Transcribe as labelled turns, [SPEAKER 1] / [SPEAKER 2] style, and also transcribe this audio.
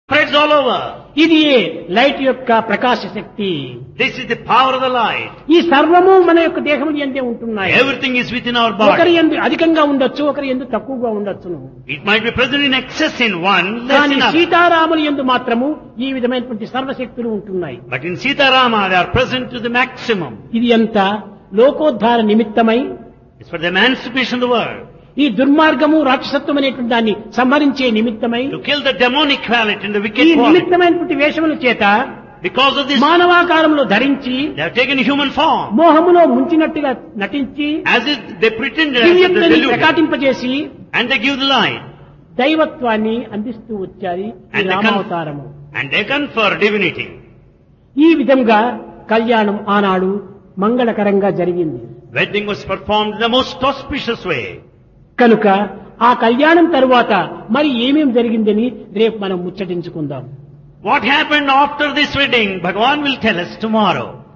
[SPEAKER 1] Spreads all over.
[SPEAKER 2] ఇది light యొక్క ప్రకాశ శక్తి
[SPEAKER 1] This is the power of the light.
[SPEAKER 2] ఈ సర్వము మన యొక్క దేహం ఎందే ఉంటున్నాయి
[SPEAKER 1] Everything is within our
[SPEAKER 2] ఒకరి
[SPEAKER 1] body.
[SPEAKER 2] ఎందు అధికంగా ఉండొచ్చు ఒకరి ఎందు తక్కువగా ఉండొచ్చును
[SPEAKER 1] It might be present in excess in one, less
[SPEAKER 2] కానీ
[SPEAKER 1] in other.
[SPEAKER 2] సీతారాముల ఎందు మాత్రము ఈ విధమైనటువంటి సర్వశక్తులు ఉంటున్నాయి
[SPEAKER 1] But in Sitarama, they are present to the maximum.
[SPEAKER 2] ఇది ఎంత లోకోద్ధార నిమిత్తమై
[SPEAKER 1] It's for the emancipation of the world.
[SPEAKER 2] ఈ దుర్మార్గము రాక్షసత్వం అనేటువంటి దాన్ని సంహరించే నిమిత్తమై
[SPEAKER 1] To kill the demonic quality and the
[SPEAKER 2] ఈ
[SPEAKER 1] wicked quality.
[SPEAKER 2] నిమిత్తమైనటువంటి వేషముల చేత
[SPEAKER 1] Because of this,
[SPEAKER 2] మానవాకారంలో ధరించి
[SPEAKER 1] they have taken human form.
[SPEAKER 2] మోహములో ముంచినట్టుగా నటించి
[SPEAKER 1] As if they pretended as if they
[SPEAKER 2] దివ్యత్వాన్ని
[SPEAKER 1] deluded.
[SPEAKER 2] ప్రకాటింపజేసి
[SPEAKER 1] And they give the light.
[SPEAKER 2] దైవత్వాన్ని అందిస్తూ వచ్చారు ఈ
[SPEAKER 1] And they,
[SPEAKER 2] రామావతారము
[SPEAKER 1] con- and they confer divinity.
[SPEAKER 2] ఈ విధంగా కళ్యాణం ఆనాడు మంగళకరంగా జరిగింది
[SPEAKER 1] Wedding was performed in the most auspicious way.
[SPEAKER 2] కనుక ఆ కళ్యాణం తరువాత మరి ఏమేం జరిగిందని రేపు మనం ముచ్చటించుకుందాం
[SPEAKER 1] What happened after this wedding, Bhagavan will tell us tomorrow.